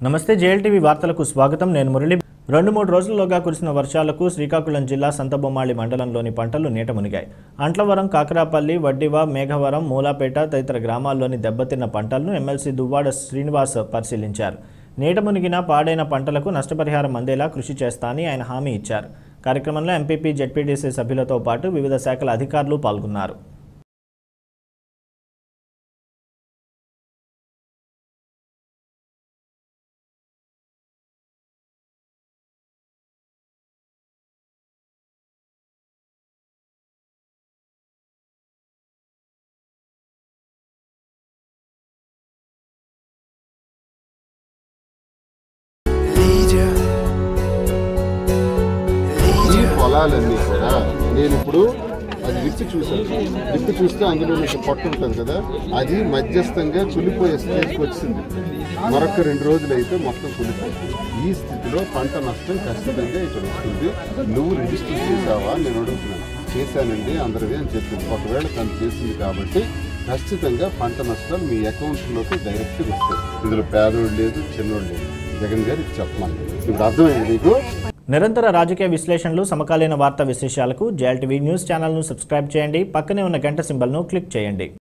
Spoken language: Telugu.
నమస్తే జేఎల్టీవీ వార్తలకు స్వాగతం నేను మురళి రెండు మూడు రోజుల్లోగా కురిసిన వర్షాలకు శ్రీకాకుళం జిల్లా సంతబొమ్మాళి మండలంలోని పంటలు నీట మునిగాయి అంట్లవరం కాకరాపల్లి వడ్డివ మేఘవరం మూలాపేట తదితర గ్రామాల్లోని దెబ్బతిన్న పంటలను ఎమ్మెల్సీ దువ్వాడ శ్రీనివాస్ పరిశీలించారు నీట మునిగిన పాడైన పంటలకు నష్టపరిహారం అందేలా కృషి చేస్తా అని ఆయన హామీ ఇచ్చారు కార్యక్రమంలో ఎంపీపీ జెడ్పీటీసీ సభ్యులతో పాటు వివిధ శాఖల అధికారులు పాల్గొన్నారు ఈ పొలాలన్నీ కూడా నేను ఇప్పుడు అది విప్పి చూశాను విప్పి చూస్తే అందులో మీకు పొట్టు ఉంటుంది కదా అది మధ్యస్థంగా కులిపోయే స్టేజ్కి వచ్చింది మరొక రెండు రోజులు అయితే మొత్తం కులిపోతుంది ఈ స్థితిలో పంట నష్టం ఖచ్చితంగా ఇక్కడ వస్తుంది నువ్వు రిజిస్టర్ చేసావా అని నేను అడుగుతున్నాను చేశానండి అందరివి అని చెప్పింది ఒకవేళ తను చేసింది కాబట్టి ఖచ్చితంగా పంట నష్టాలు మీ అకౌంట్లోకి డైరెక్ట్గా వస్తాయి ఇందులో పేదోడు లేదు చిన్నోడు లేదు జగన్ గారికి చెప్పమని ఇప్పుడు అర్థమైంది నీకు నిరంతర రాజకీయ విశ్లేషణలు సమకాలీన వార్తా విశేషాలకు జేఎల్టీవీ న్యూస్ ఛానల్ను సబ్స్క్రైబ్ చేయండి పక్కనే ఉన్న గంట సింబల్ను క్లిక్ చేయండి